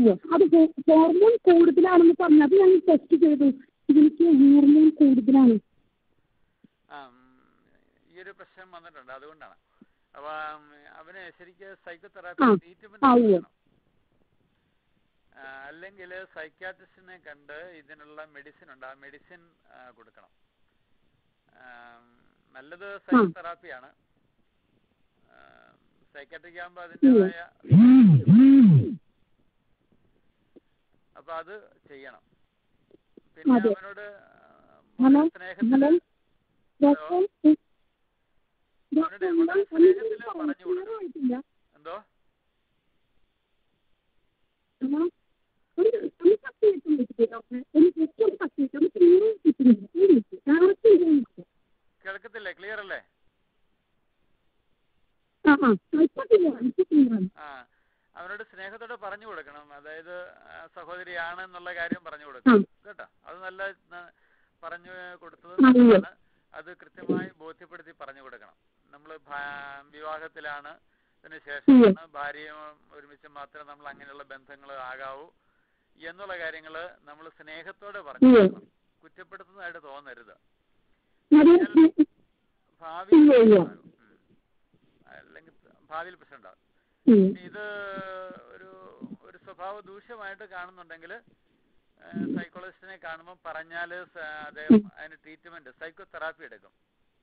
ഉവ്വ് അത് ഹോ- ഹോർമോൺ കൂടുതലാണെന്ന് പറഞ്ഞു അത് ഞാൻ ടെസ്റ്റ് ചെയ്തു ഇതിലേക്ക് ഹോർമോൺ കൂടുതലാണ് ആ ഉം, ഈ ഒരു പ്രശ്നം വന്നിട്ടുണ്ട് അതുകൊണ്ടാണ് അപ്പൊ ഉം, അവന് ശരിക്ക് സൈക്കോതെറാപ്പി ആ, ട്രീറ്റ്മെന്റ് ആ, ഉവ്വ്. കൊടുക്കണം അല്ലെങ്കിൽ സൈക്കാട്രിസ്റ്റിനെ കണ്ട് ഇതിനുള്ള മെഡിസിൻ ഉണ്ട് ആ മെഡിസിൻ കൊടുക്കണം ആ, നല്ലത് സൈക്കോതെറാപ്പിയാണ് സൈക്കാട്രിക് ആകുമ്പോൾ അതിൻ്റെതായ അപ്പൊ അത് ചെയ്യണം പിന്നെ അതെ. അവനോട് ഹലോ സ്നേഹത്തിൽ ഹലോ ഡോക്ടർ അവനോട് ഡോക്ടർ വളരെ ഞാൻ സ്നേഹത്തിൽ ഒന്നും പറഞ്ഞു കൊടുക്കണം ആയിട്ടില്ല എന്തോ ഹലോ ഒരു ഒരു പത്ത് മിനിറ്റ് വിളിച്ചിട്ട് ഡോക്ടർ ഒരു ജസ്റ്റ് ഒരു പത്ത് മിനിറ്റ് ഒന്ന് ക്ലിയർ കിട്ടുന്നില്ല ഒരു മിനിറ്റ് ഡയറക്റ്റ് ചെയ്ത് വിളിച്ചു കേൾക്കത്തില്ലേ ക്ലിയർ അല്ലേ ആ ആ ഇപ്പൊ ക്ലിയർ ഇപ്പൊ ക്ലിയർ ആണ് ആ അവനോട് സ്നേഹത്തോടെ പറഞ്ഞു കൊടുക്കണം അതായത് ആ, സഹോദരിയാണ് എന്നുള്ള കാര്യം പറഞ്ഞു കൊടുക്കണം കേട്ടോ അത് നല്ല ന- പറഞ്ഞു കൊടുത്തത് ആ, ഉവ്വ്. നല്ലതാണ് അത് കൃത്യമായി ബോധ്യപ്പെടുത്തി പറഞ്ഞു കൊടുക്കണം നമ്മൾ വിവാഹത്തിലാണ് അതിന് ശേഷമാണ് ഭാര്യയും ഒരുമിച്ച് മാത്രമേ നമ്മൾ അങ്ങനെയുള്ള ബന്ധങ്ങൾ ആകാവൂ എന്നുള്ള കാര്യങ്ങൾ നമ്മൾ സ്നേഹത്തോടെ പറഞ്ഞു ഉവ്വ്. കൊടുക്കണം കുറ്റപ്പെടുത്തുന്നതായിട്ട് തോന്നരുത് അത് ഭാവിയിൽ ഉവ്വ്, ഉവ്വ്. ഉണ്ടാകും. ഉം. അല്ലെങ്കിൽ ഭാവിയിൽ പ്രശ്നം ഉണ്ടാകും ഉം. ഇനി ഇത് ഒരു ഒരു സ്വഭാവ ദൂഷ്യമായിട്ട് കാണുന്നുണ്ടെങ്കിൽ സൈക്കോളജിസ്റ്റിനെ കാണുമ്പോൾ പറഞ്ഞാൽ അദ്ദേഹം അതിന് ട്രീറ്റ്മെന്റ് സൈക്കോ തെറാപ്പി എടുക്കും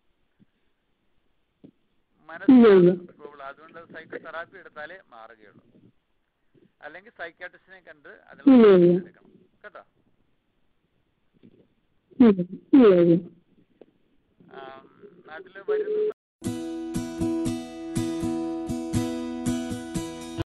മനസ്സിലാണ് പ്രോബ്ലം അതുകൊണ്ട് സൈക്കോ തെറാപ്പി എടുത്താലേ മാറുകയുള്ളൂ അല്ലെങ്കിൽ സൈക്കാട്രിസ്റ്റിനെ കണ്ട് അതിനുള്ള ഉം. treatment എടുക്കണം കേട്ടോ ഉം. ഉം. നാട്ടിൽ വരുന്ന